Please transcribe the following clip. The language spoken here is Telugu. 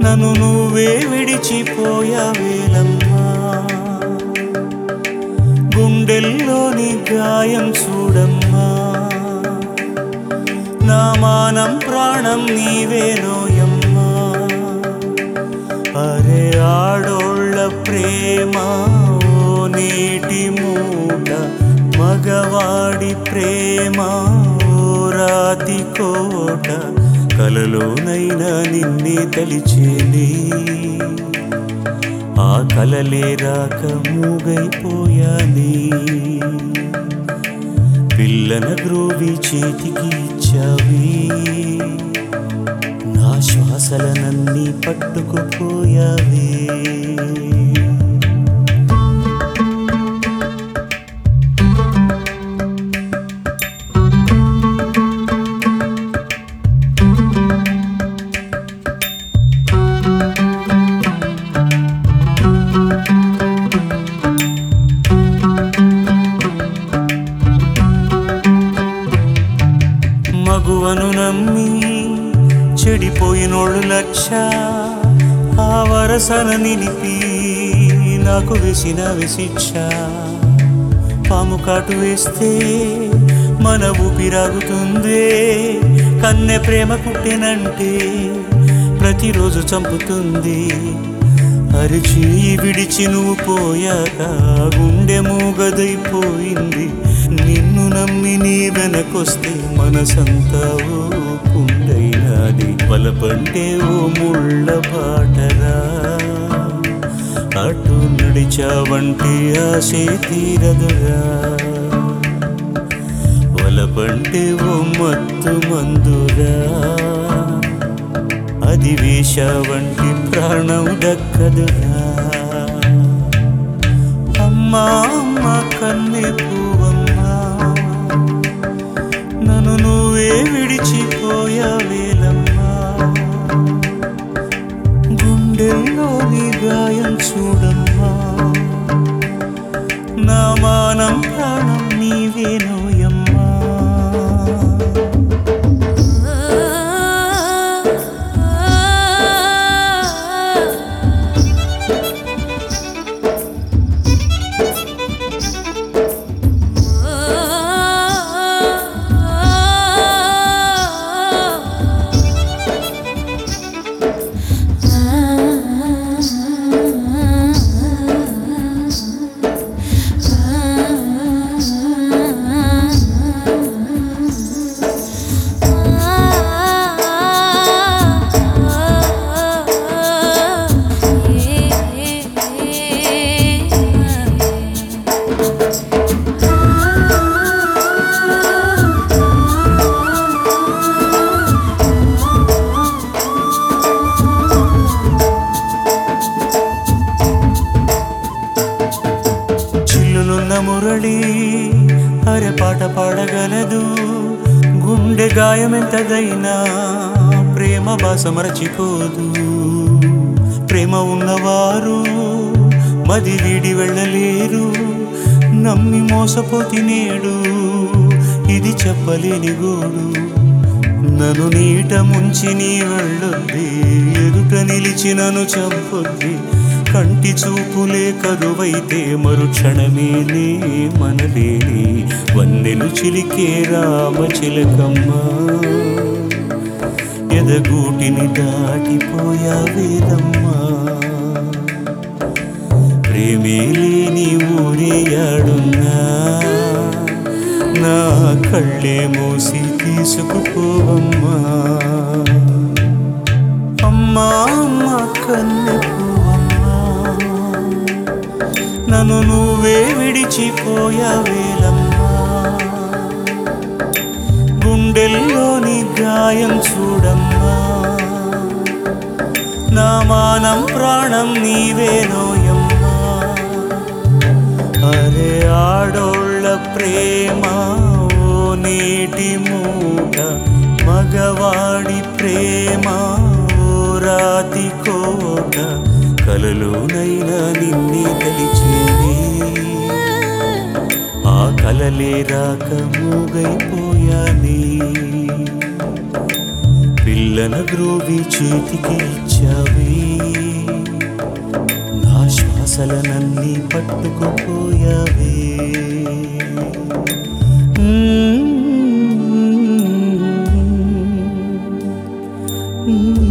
నన్ను నువ్వే విడిచిపోయావేలమ్మా గుండెల్లోని గాయం చూడమ్మా నా మానం ప్రాణం నీవేనోయమ్మా అరే ఆడోళ్ళ ప్రేమ ఓ నీటి మూట మగవాడి ప్రేమ ఓ రాతి కోట కలలోనైనా నిన్నే తలిచేనే ఆ కలలే రాక మూగైపోయానే పిల్లన గ్రోవి చేతికి ఇచ్చావే నా శ్వాసలనన్నీ పట్టుకుపోయావే మగువను నమ్మి చెడిపోయినోళ్ళు లక్ష ఆ వరసన నిలిపి నాకు వేసిన విశిక్ష పాము కాటు వేస్తే మన ఊపిరాగుతుందే కన్నె ప్రేమ పుట్టినంటే ప్రతిరోజు చంపుతుంది అరిచి విడిచి నువ్వు పోయాక గుండె మూగదైపోయింది నిన్ను నమ్మి నీ వెనకొస్తే మనసంతా ఓ కుండైనాది బలపంటే ఓ ముళ్ళ బాటరా అటు నడిచావంటే ఆశే తీరదురా వలపంటే ఓ మత్తు మందురా అది వేష వంటి ప్రాణం దక్కదురా అమ్మా అమ్మ కన్నె పువ్వమ్మా నన్ను నువ్వే విడిచిపోయావేలమ్మా గుండెల్లోని గాయం చూడమ్మా నా మానం ప్రాణం నీవేనోయమ్మా చిల్లులున్న మురళి అరే పాట పాడగలదు గుండె గాయమెంతదైనా ప్రేమ బాస మరచిపోదు ప్రేమ ఉన్నవారు మది వీడి వెళ్ళలేరు నమ్మి మోసపోతి నేడు ఇది చెప్పలేని గోడు నన్ను నీట ముంచి నీ వెళ్ళొద్ది ఎదుట నిలిచి నన్ను చంపొద్ది కంటి చూపులే కరువైతే మరుక్షణమేలే మనలేని వన్నెలు చిలికే రామ చిలకమ్మ ఎదగూటిని దాటిపోయావేదమ్మా ప్రేమే లేని ఊరేయాడున్నా నా కళ్ళే మూసి తీసుకుపోవమ్మా అమ్మా అమ్మ కన్నె పువ్వమ్మా నన్ను నువ్వే విడిచిపోయావేలమ్మా గుండెల్లోని గాయం చూడమ్మా నా మానం ప్రాణం నీవేనోయమ్మా అరే ఆడోళ్ళ ప్రేమ ఓ నీటి మూట మగవాడి ప్రేమ ఓ రాతి కోట కలలోనైనా నిన్నే తలిచేనే ఆ కలలే రాక మూగైపోయానే పిల్ల పిల్లన గ్రోవి చేతికి ఇచ్చావే నా శ్వాసలనన్నీ పట్టుకుపోయావే మ్మ్.